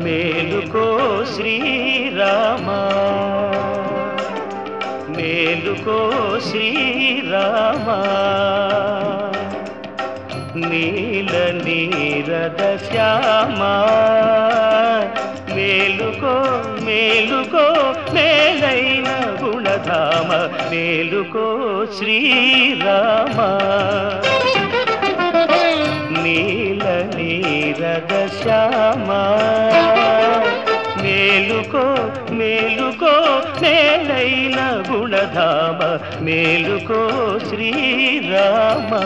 మేలుకో శ్రీరామా మేలుకో శ్రీరామా నీల నీరద శ్యామా మేలుకో మేలుకో మేలైన గుణధామ మేలుకో శ్రీరామా నీల నీరద శ్యామా మేలుకో మేలుకో మేలైన గుణధామ మేలుకో శ్రీరామా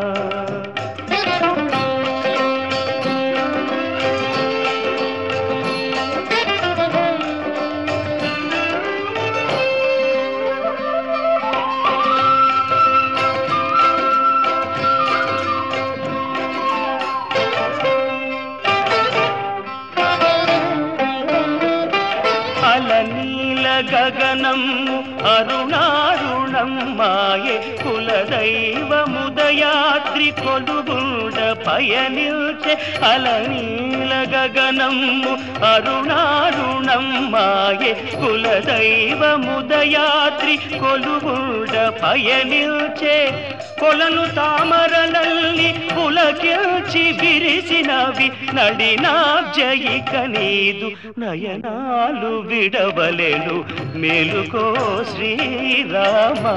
అలనీల గగనము అరుణారుణం మాయే కులదైవముదయాద్రి కొలుగుండ పయనిల్చే అలనీల గగనము అరుణారుణం మాయే కులదైవముదయాద్రి కొలుగుండ పయనిల్చే కొలను తామరలల్లి పులకిల్చి విరిసినవి నడినాబ్జయిక నీదు నయనాలు విడవలెను మేలుకో శ్రీరామా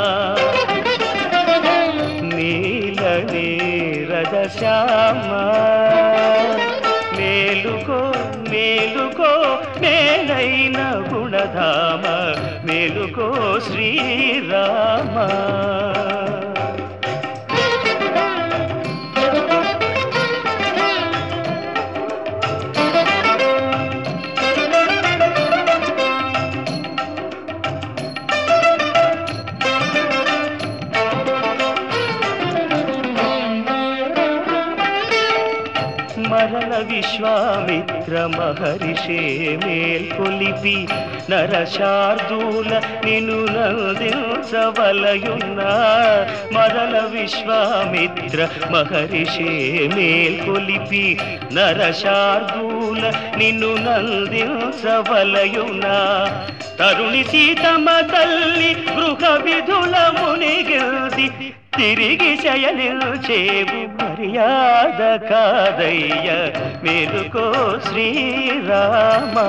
నీల నీరద శ్యామా మేలుకో మేలుకో మేలైన గుణధామ మేలుకో శ్రీరామా మరల విశ్వామిత్ర మహర్షే మేల్కొలిపి నరశార్దూల నిను నందించవలయున్న మరల విశ్వామిత్ర మహర్షే మేల్కొలిపి నరశార్దూల నిన్ను నందించవలయున్న తరుణి సీతమ్మ తల్లి గృహ విధుల మునిగిల్ది తిరిగి శయనిల్చేవు మర్యాద కాదయ్య మేలుకో శ్రీరామా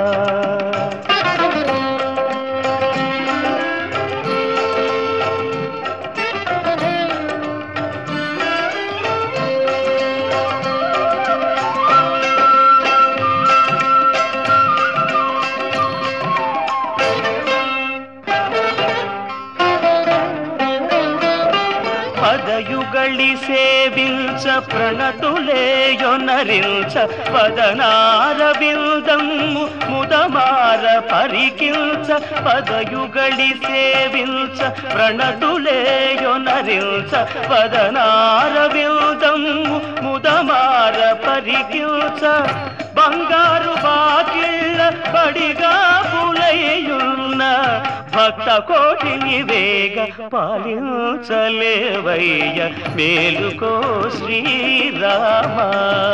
పదయుగళి సేవించ ప్రణతులేయొనరించ పదనార బిల్దమ్ము ముదమార పరికించ పదయుగళి సేవించ ప్రణతులేయొనరించ పదనార బిల్దమ్ము ముదమార పరికించ బంగారు బాకిళ్ళ బడిగా పులయ్యున్న భక్త కోటిని వేగ పాలించలేవయ్య మేలుకో శ్రీరామా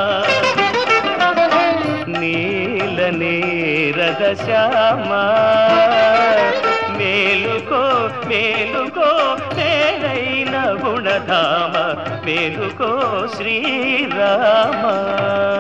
నీల నీరద శ్యామా మేలుకో మేలుకో మేలైన గుణధామ మేలుకో శ్రీరామా